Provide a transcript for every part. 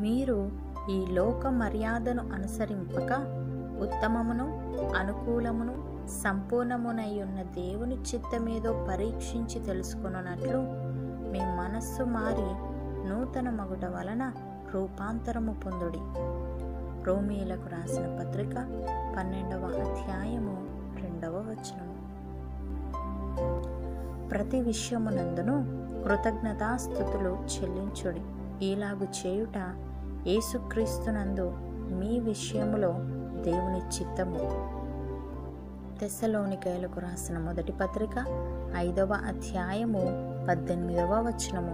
మీరు ఈ లోక మర్యాదను అనుసరింపక ఉత్తమమును అనుకూలమును సంపూర్ణమునై ఉన్న దేవుని చిత్తమేదో పరీక్షించి తెలుసుకొనున్నట్లు మీ మనస్సు మారి నూతన మగుట వలన రూపాంతరము పొందుడి రోమీలకు రాసిన పత్రిక పన్నెండవ అధ్యాయము రెండవ వచనము ప్రతి విషయమునందును కృతజ్ఞతాస్థుతులు చెల్లించుడి ఈలాగు చేయుట యేసుక్రీస్తునందు మీ విషయములో దేవుని చిత్తము తెస్సలోనికాయలకు రాసిన మొదటి పత్రిక ఐదవ అధ్యాయము పద్దెనిమిదవ వచనము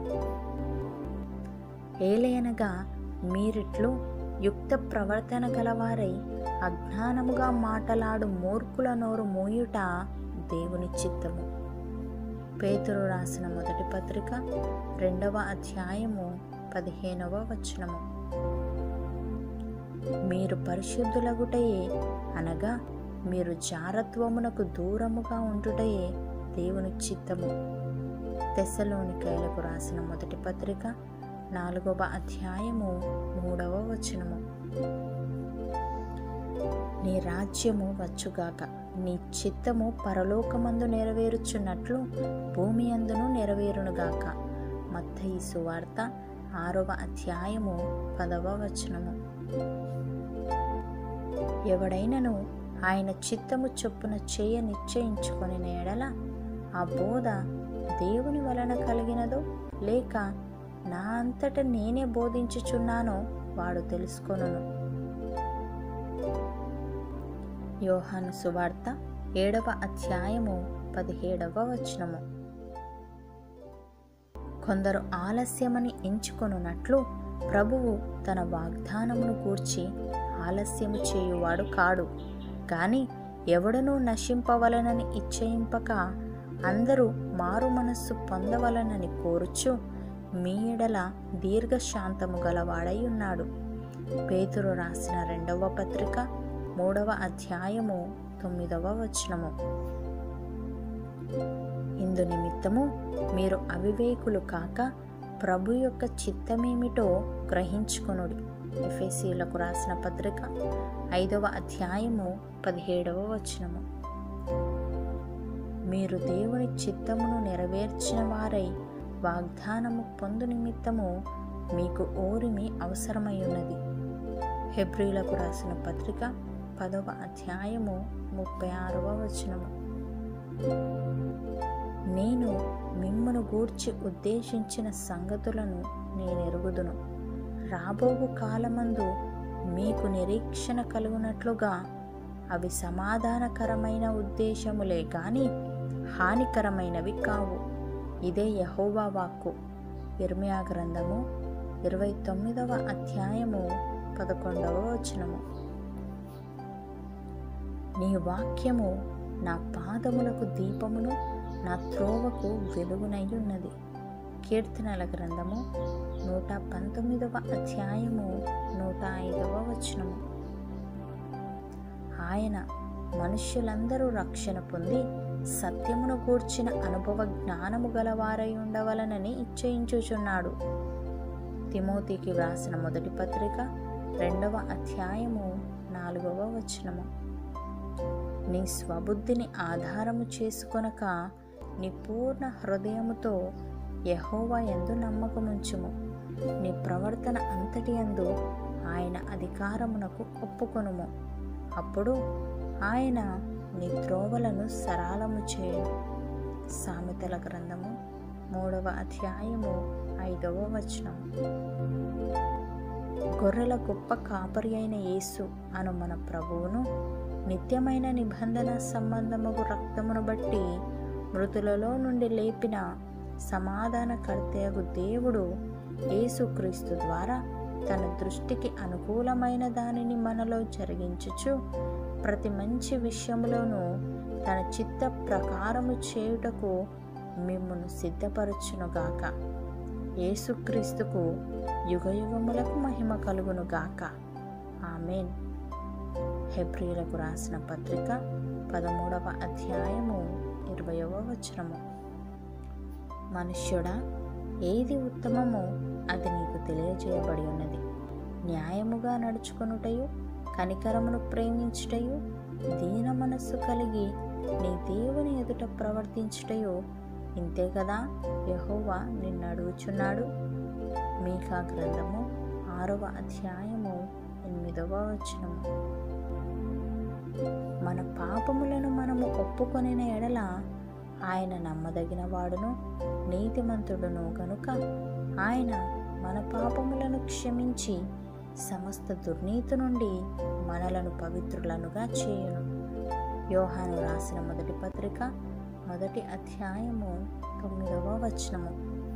ఏలయనగా మీరిట్లు యుక్త ప్రవర్తన గలవారై అజ్ఞానముగా మాటలాడు మూర్ఖుల నోరు మూయుట దేవుని చిత్తము పేతురు రాసిన మొదటి పత్రిక రెండవ అధ్యాయము పదిహేనవ వచనము మీరు పరిశుద్ధులగుటయే అనగా మీరు జారత్వమునకు దూరముగా ఉండుటయే దేవుని చిత్తము తెస్సలోనికాయలకు రాసిన మొదటి పత్రిక నాలుగవ అధ్యాయము మూడవ వచనము నీ రాజ్యము వచ్చుగాక నీ చిత్తము పరలోకమందు నెరవేరుచున్నట్లు భూమి అందును నెరవేరునుగాక మత్తయి సువార్త ఆరవ అధ్యాయము పదవ వచనము ఎవడైనను ఆయన చిత్తము చొప్పున చేయ నిశ్చయించుకొని ఎడల ఆ బోధ దేవుని వలన కలిగినదో లేక నా అంతట నేనే బోధించుచున్నానో వాడు తెలుసుకొనును యోహాను సువార్త ఏడవ అధ్యాయము పదిహేడవ వచనము కొందరు ఆలస్యమని ఎంచుకొనున్నట్లు ప్రభువు తన వాగ్దానమును గూర్చి ఆలస్యము చేయువాడు కాడు గాని ఎవడనూ నశింపవలనని ఇచ్చయింపక అందరూ మారు మనస్సు పొందవలనని కోరుచు మీ ఎడల దీర్ఘశాంతము గలవాడై ఉన్నాడు పేతురు రాసిన రెండవ పత్రిక మూడవ అధ్యాయము తొమ్మిదవ వచనము ఇందు నిమిత్తము మీరు అవివేకులు కాక ప్రభు యొక్క చిత్తమేమిటో గ్రహించుకొనుడి ఎఫ్ఎసీలకు రాసిన పత్రిక ఐదవ అధ్యాయము పదిహేడవ వచనము మీరు దేవుని చిత్తమును నెరవేర్చిన వారై వాగ్దానము పొందు నిమిత్తము మీకు ఓరిమి అవసరమై ఉన్నది హెబ్రిలకు రాసిన పత్రిక పదవ అధ్యాయము ముప్పై ఆరవ వచనము నేను మిమ్మను గూర్చి ఉద్దేశించిన సంగతులను నేనెరుగుదును రాబోవు కాలమందు మీకు నిరీక్షణ కలుగునట్లుగా అవి సమాధానకరమైన ఉద్దేశములే గాని హానికరమైనవి కావు ఇదే యహోవా వాక్కు ఇర్మియా గ్రంథము ఇరవై తొమ్మిదవ అధ్యాయము పదకొండవ వచనము నీ వాక్యము నా పాదములకు దీపమును నా త్రోవకు వెలుగునయ్యున్నది కీర్తనల గ్రంథము నూట పంతొమ్మిదవ అధ్యాయము నూట ఐదవ వచనము ఆయన మనుష్యులందరూ రక్షణ పొంది సత్యమును గూర్చిన అనుభవ జ్ఞానము గలవారై ఉండవలనని ఇచ్చయించుచున్నాడు తిమోతికి వ్రాసిన మొదటి పత్రిక రెండవ అధ్యాయము నాలుగవ వచనము నీ స్వబుద్ధిని ఆధారము చేసుకొనక నీ పూర్ణ హృదయముతో యహోవా ఎందు నమ్మకముంచుము నీ ప్రవర్తన అంతటి యందు ఆయన అధికారమునకు ఒప్పుకొనుము అప్పుడు ఆయన నీ త్రోవలను సరాలము చేయను సామెతల గ్రంథము మూడవ అధ్యాయము ఐదవ వచనం గొర్రెల గొప్ప కాపరి అయిన యేసు అను మన ప్రభువును నిత్యమైన నిబంధన సంబంధముగు రక్తమును బట్టి మృతులలో నుండి లేపిన సమాధానకర్తయగు దేవుడు యేసుక్రీస్తు ద్వారా తన దృష్టికి అనుకూలమైన దానిని మనలో జరిగించుచు ప్రతి మంచి విషయములోనూ తన చిత్త ప్రకారము చేయుటకు మిమ్మును సిద్ధపరచునుగాక యేసుక్రీస్తుకు యుగయుగములకు మహిమ కలుగునుగాక ఆమెన్ హెబ్రిలకు రాసిన పత్రిక పదమూడవ అధ్యాయము ఇరవయవ వచనము మనుష్యుడా ఏది ఉత్తమమో అది నీకు తెలియజేయబడి ఉన్నది న్యాయముగా నడుచుకొనుటయు కనికరమును ప్రేమించుటయు దీన మనస్సు కలిగి నీ దేవుని ఎదుట ప్రవర్తించుటయు ఇంతే కదా యహోవా నిన్ను అడుగుచున్నాడు మీకా గ్రంథము ఆరవ అధ్యాయము ఎనిమిదవ వచనము మన పాపములను మనము ఒప్పుకొనిన ఎడల ఆయన నమ్మదగిన వాడును నీతిమంతుడును గనుక ఆయన మన పాపములను క్షమించి సమస్త దుర్నీతి నుండి మనలను పవిత్రులనుగా చేయును యోహాను రాసిన మొదటి పత్రిక మొదటి అధ్యాయము తొమ్మిదవ వచనము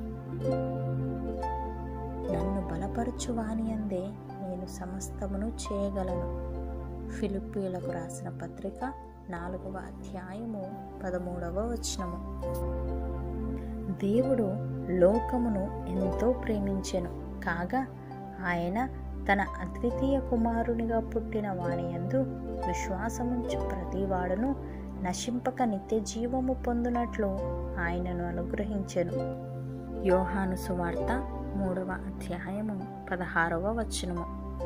నన్ను బలపరచు వాని అందే నేను సమస్తమును చేయగలను ఫిలిప్పీలకు రాసిన పత్రిక నాలుగవ అధ్యాయము పదమూడవ వచనము దేవుడు లోకమును ఎంతో ప్రేమించెను కాగా ఆయన తన అద్వితీయ కుమారునిగా పుట్టిన వాని యందు విశ్వాసముంచు ప్రతివాడును నశింపక నిత్య జీవము పొందునట్లు ఆయనను అనుగ్రహించెను యోహాను సువార్త మూడవ అధ్యాయము పదహారవ వచనము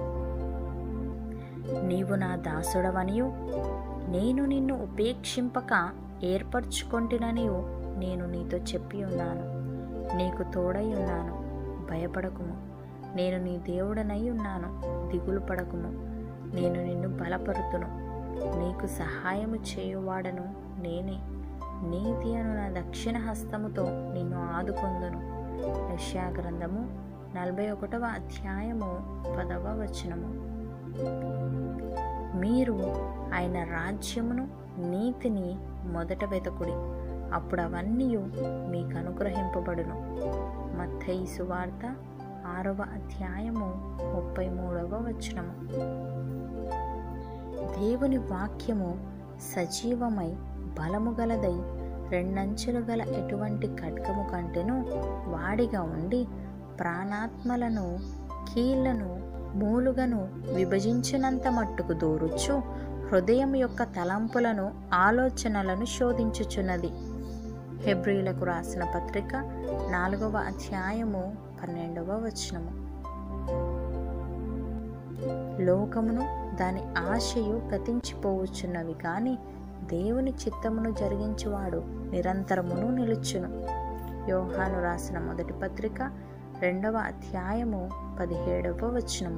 నీవు నా దాసుడవనియు నేను నిన్ను ఉపేక్షింపక ఏర్పరచుకొంటిననియు నేను నీతో చెప్పి ఉన్నాను నీకు తోడై ఉన్నాను భయపడకుము నేను నీ దేవుడనై ఉన్నాను దిగులు పడకుము నేను నిన్ను బలపరుతును నీకు సహాయము చేయువాడను నేనే నీతి అను నా దక్షిణ హస్తముతో నిన్ను ఆదుకొందును యెషయా గ్రంథము నలభై ఒకటవ అధ్యాయము పదవ వచనము మీరు ఆయన రాజ్యమును నీతిని మొదట వెతకుడి అప్పుడు అవన్నీ మీకు అనుగ్రహింపబడును మత్తయి సువార్త ఆరవ అధ్యాయము ముప్పై మూడవ వచనము దేవుని వాక్యము సజీవమై బలము గలదై రెండంచులు గల ఎటువంటి ఖడ్గము కంటెను వాడిగా ఉండి ప్రాణాత్మలను కీళ్లను మూలుగను విభజించినంత మట్టుకు దూరుచు హృదయం యొక్క తలంపులను ఆలోచనలను శోధించుచున్నది హెబ్రిలకు రాసిన పత్రిక నాలుగవ అధ్యాయము పన్నెండవ వచనము లోకమును దాని ఆశయు గతించిపోవచ్చున్నవి కానీ దేవుని చిత్తమును జరిగించువాడు నిరంతరమును నిలుచును యోహాను రాసిన మొదటి పత్రిక రెండవ అధ్యాయము పదిహేడవ వచనము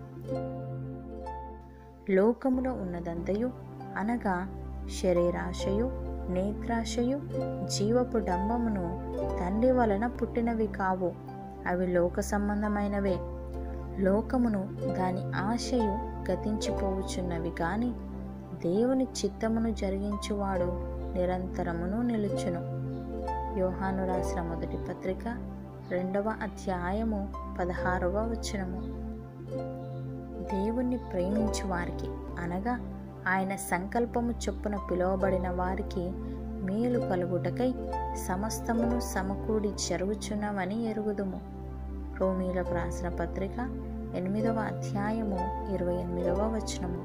లోకములో ఉన్నదంతయు అనగా శరీరాశయు నేత్రాశయు జీవపు డంబమును తండ్రి వలన పుట్టినవి కావు అవి లోక సంబంధమైనవే లోకమును దాని ఆశయు గతించిపోవచ్చున్నవి కానీ దేవుని చిత్తమును జరిగించువాడు నిరంతరమును నిలుచును యోహాను రాసిన మొదటి పత్రిక రెండవ అధ్యాయము పదహారవ వచనము దేవుణ్ణి ప్రేమించు వారికి అనగా ఆయన సంకల్పము చొప్పున పిలువబడిన వారికి మేలు కలుగుటకై సమస్తమును సమకూడి జరుగుచున్నవని ఎరుగుదుము రోమీలకు రాసిన పత్రిక ఎనిమిదవ అధ్యాయము ఇరవై ఎనిమిదవ వచనము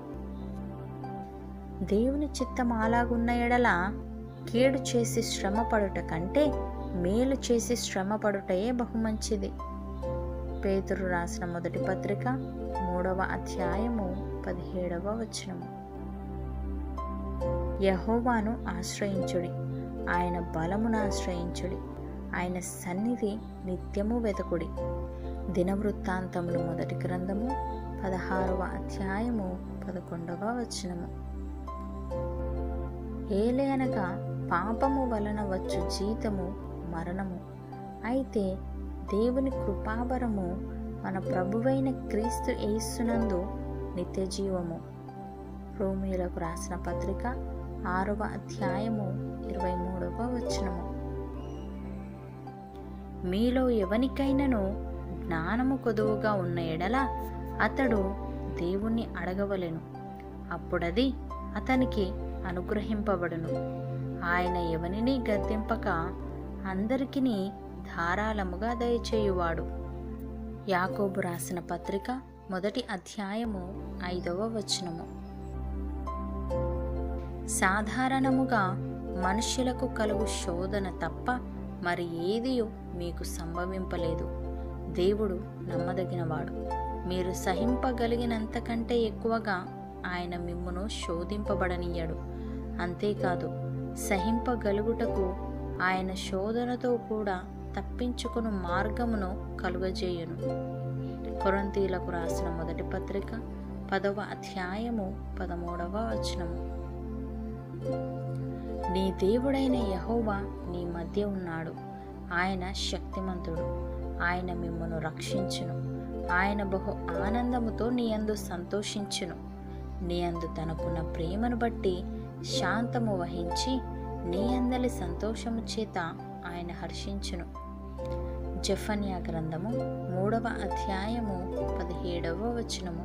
దేవుని చిత్తం అలాగున్న ఎడల కీడు చేసి శ్రమపడుట కంటే మేలు చేసి శ్రమపడుటయే బహుమంచిది పేతురు రాసిన మొదటి పత్రిక మూడవ అధ్యాయము పదిహేడవ వచనము యహోవాను ఆశ్రయించుడి ఆయన బలమును ఆశ్రయించుడి ఆయన సన్నిధి నిత్యము వెతకుడి దినవృత్తాంతములు మొదటి గ్రంథము పదహారవ అధ్యాయము పదకొండవ వచనము ఏలేనగా పాపము వలన వచ్చు జీతము మరణము అయితే దేవుని కృపావరము మన ప్రభువైన క్రీస్తు యేసునందు నిత్య జీవము రోమిలకు రాసిన పత్రిక ఆరవ అధ్యాయము ఇరవై మూడవ వచనము మీలో ఎవనికైనను జ్ఞానము కొదువుగా ఉన్న ఎడల అతడు దేవుణ్ణి అడగవలెను అప్పుడది అతనికి అనుగ్రహింపబడును ఆయన ఎవనిని గద్దెంపక అందరికీ ధారాళముగా దయచేయువాడు యాకోబు రాసిన పత్రిక మొదటి అధ్యాయము ఐదవ వచనము సాధారణముగా మనుష్యులకు కలుగు శోధన తప్ప మరి ఏదియో మీకు సంభవింపలేదు దేవుడు నమ్మదగినవాడు మీరు సహింపగలిగినంత కంటే ఎక్కువగా ఆయన మిమ్మును శోధింపబడనీయడు అంతేకాదు సహింపగలుగుటకు ఆయన శోధనతో కూడా తప్పించుకుని మార్గమును కలుగజేయును కొరంతీలకు రాసిన మొదటి పత్రిక పదవ అధ్యాయము పదమూడవ వచనము నీ దేవుడైన యహోవా నీ మధ్య ఉన్నాడు ఆయన శక్తిమంతుడు ఆయన మిమ్మను రక్షించును ఆయన బహు ఆనందముతో నీ అందు సంతోషించును నీ అందు తనకున్న ప్రేమను బట్టి శాంతము వహించి నీ అందలి సంతోషము చేత ఆయన హర్షించును జఫన్యా గ్రంథము మూడవ అధ్యాయము పదిహేడవ వచనము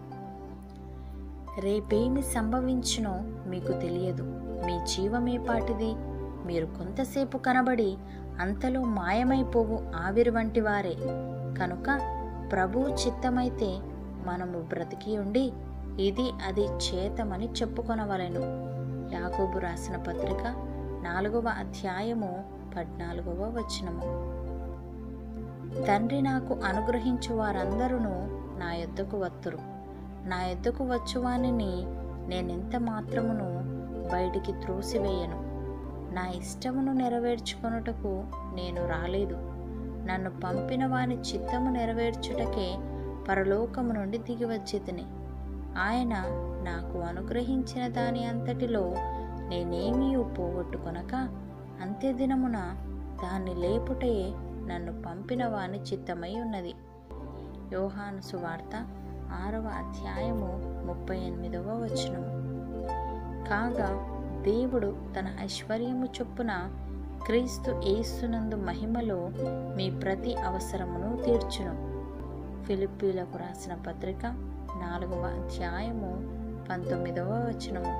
రేపేమి సంభవించునో మీకు తెలియదు మీ జీవమే పాటిది మీరు కొంతసేపు కనబడి అంతలో మాయమైపోవు ఆవిరి వంటి వారే కనుక ప్రభు చిత్తమైతే మనము బ్రతికి ఉండి ఇది అది చేతమని చెప్పుకొనవలెను యాకోబు రాసిన పత్రిక నాలుగవ అధ్యాయము పద్నాలుగవ వచనము తండ్రి నాకు అనుగ్రహించు వారందరూ నా యొద్దకు వత్తురు నా యొద్దకు వచ్చువానిని నేనెంత మాత్రమును బయటికి త్రోసివేయను నా ఇష్టమును నెరవేర్చుకొనుటకు నేను రాలేదు నన్ను పంపిన వాని చిత్తము నెరవేర్చుటకే పరలోకము నుండి దిగివచ్చి తిని ఆయన నాకు అనుగ్రహించిన దాని అంతటిలో నేనేమీ పోగొట్టుకొనక అంత్యదినమున దాన్ని లేపుటయే నన్ను పంపిన వాని చిత్తమై ఉన్నది యోహాను సువార్త ఆరవ అధ్యాయము ముప్పై ఎనిమిదవ వచనము కాగా దేవుడు తన ఐశ్వర్యము చొప్పున క్రీస్తు యేసునందు మహిమలో మీ ప్రతి అవసరమును తీర్చును ఫిలిప్పీలకు రాసిన పత్రిక నాలుగవ అధ్యాయము పంతొమ్మిదవ వచనము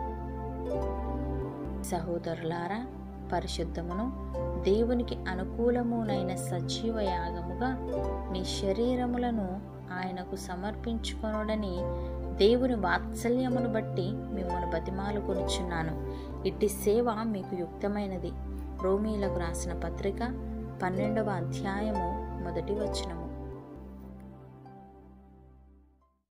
సహోదరులారా పరిశుద్ధమును దేవునికి అనుకూలమునైన సజీవ యాగముగా మీ శరీరములను ఆయనకు సమర్పించుకొనుడని దేవుని వాత్సల్యమును బట్టి మిమ్మల్ని బతిమాలు కొనుచున్నాను ఇట్టి సేవ మీకు యుక్తమైనది రోమీలకు రాసిన పత్రిక పన్నెండవ అధ్యాయము మొదటి వచనము